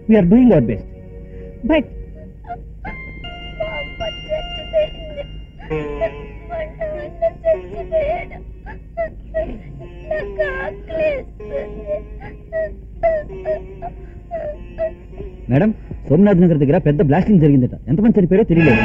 we are doing our best but అమ్మ చచ్చిపోయింది వంట వల్ల చచ్చిపోయాడు నాకు ఆకలేస్తుంది మేడం సోమనాథ్ నగర్ దగ్గర పెద్ద బ్లాస్టింగ్ జరిగిందట ఎంతమంది చనిపోయారో తెలియలేదు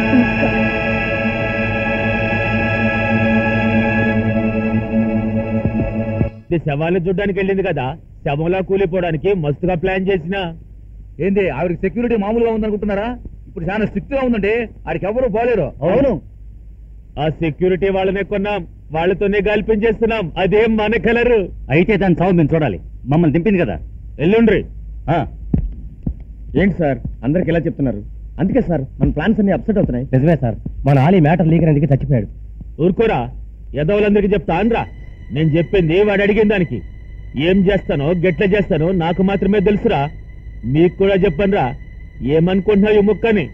ఇది శవాన్ని చూడ్డానికి వెళ్ళింది కదా శవంలా కూలిపోవడానికి మస్తుగా ప్లాన్ చేసిన ఏంది ఆవిడకి సెక్యూరిటీ మామూలుగా ఉందనుకుంటున్నారా ఇప్పుడు చాలా స్ట్రిక్ట్ గా ఉందండి ఆడికి ఎవరు పోలేరు అవును ఆ సెక్యూరిటీ వాళ్ళనే కొన్నాం వాళ్ళతోనే గాల్పించేస్తున్నాం అదేం మన కలరు అయితే దాని చావు మేము చూడాలి మమ్మల్ని దింపింది కదా ఎల్లుండ్రి ఆ, ఏంటి సార్ అందరికి ఎలా చెప్తున్నారు అందుకే సార్ మన ప్లాన్స్ అన్ని అప్సెట్ అవుతున్నాయి నిజమే సార్ మన ఆలి మ్యాటర్ లీక్ అనేది చచ్చిపోయాడు ఊరుకోరా యదవులందరికీ చెప్తా అనరా నేను చెప్పింది వాడు అడిగిన దానికి ఏం చేస్తానో గెట్ల చేస్తానో నాకు మాత్రమే తెలుసురా మీకు కూడా చెప్పనురా ఏమనుకుంటున్నావు ఈ ముక్కని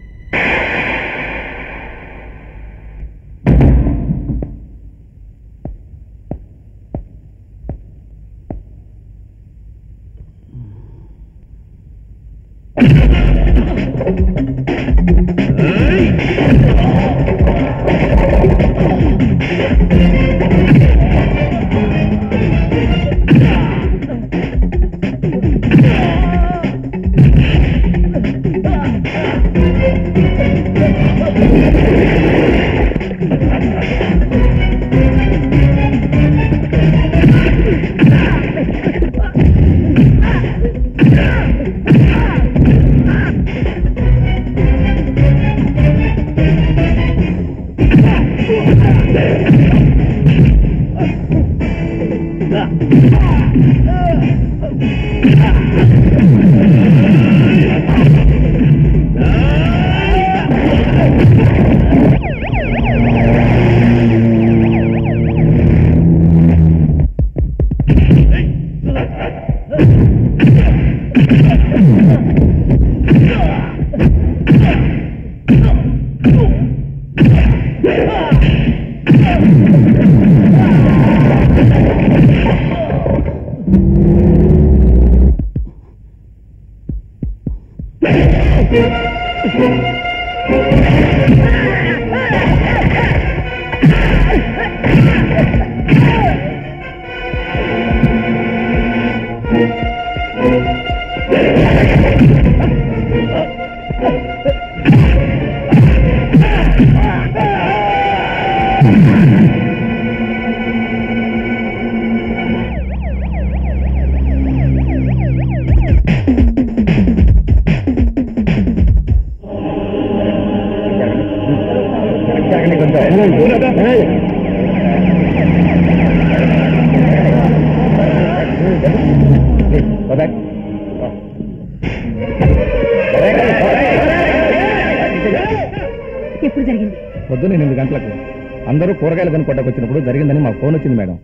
ఎప్పుడు జరిగింది పొద్దున్న ఎనిమిది గంటలకు అందరూ కూరగాయలు కొనుక్కోటకు వచ్చినప్పుడు జరిగిందని మాకు ఫోన్ వచ్చింది మేడం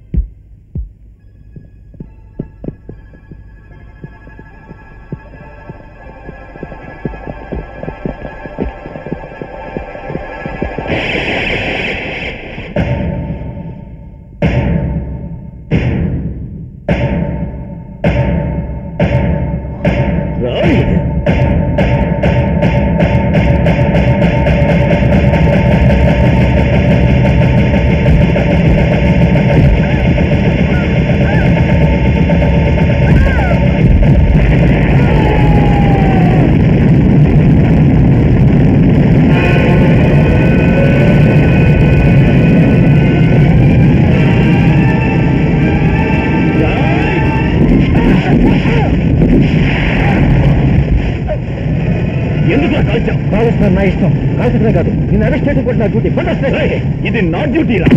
ఎందుకు కాల్చావు కాదు సార్ నా ఇష్టం కాల్చడమే కాదు నేను అరెస్ట్ చేయడం కూడా నా డ్యూటీ ఇది నా డ్యూటీరా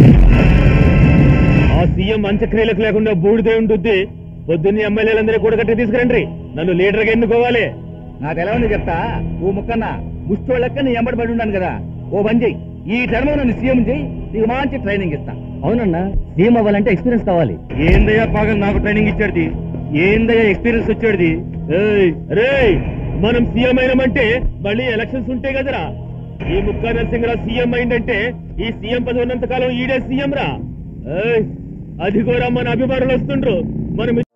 ఆ సీఎం అంత్యక్రియలకు లేకుండా బూడిదే ఉంటుంది పొద్దున్నే ఎమ్మెల్యేలందరూ కూడగట్టి తీసుకురండి నన్ను లీడర్ గా ఎన్నుకోవాలి నాకు ఎలా ఉంది చెప్తా ఓ ముక్కన్న ముష్టోళ్ళక్క నీ ఎంబడి పడి ఉన్నాను కదా ఓ పని చెయ్యి ఈ టర్మ్ నన్ను సీఎం చెయ్యి నీకు మంచి ట్రైనింగ్ ఇస్తా అవునన్నా సీఎం అవ్వాలంటే ఎక్స్పీరియన్స్ కావాలి ఏందయ్యా పాగల్ నాకు ట్రైనింగ్ ఇచ్చాడు ఏందయ్యా ఎక్స్పీరియన్స్ వచ్చాడు రే మనం సీఎం అయినామంటే మళ్ళీ ఎలక్షన్స్ ఉంటాయి కదరా ఈ ముక్కా నరసింహరావు సీఎం అయిందంటే ఈ సీఎం పదవి ఉన్నంత కాలం ఈడే సీఎం రా ఏయ్, అదిగోరా మన అభిమానులు వస్తుండ్రు మనం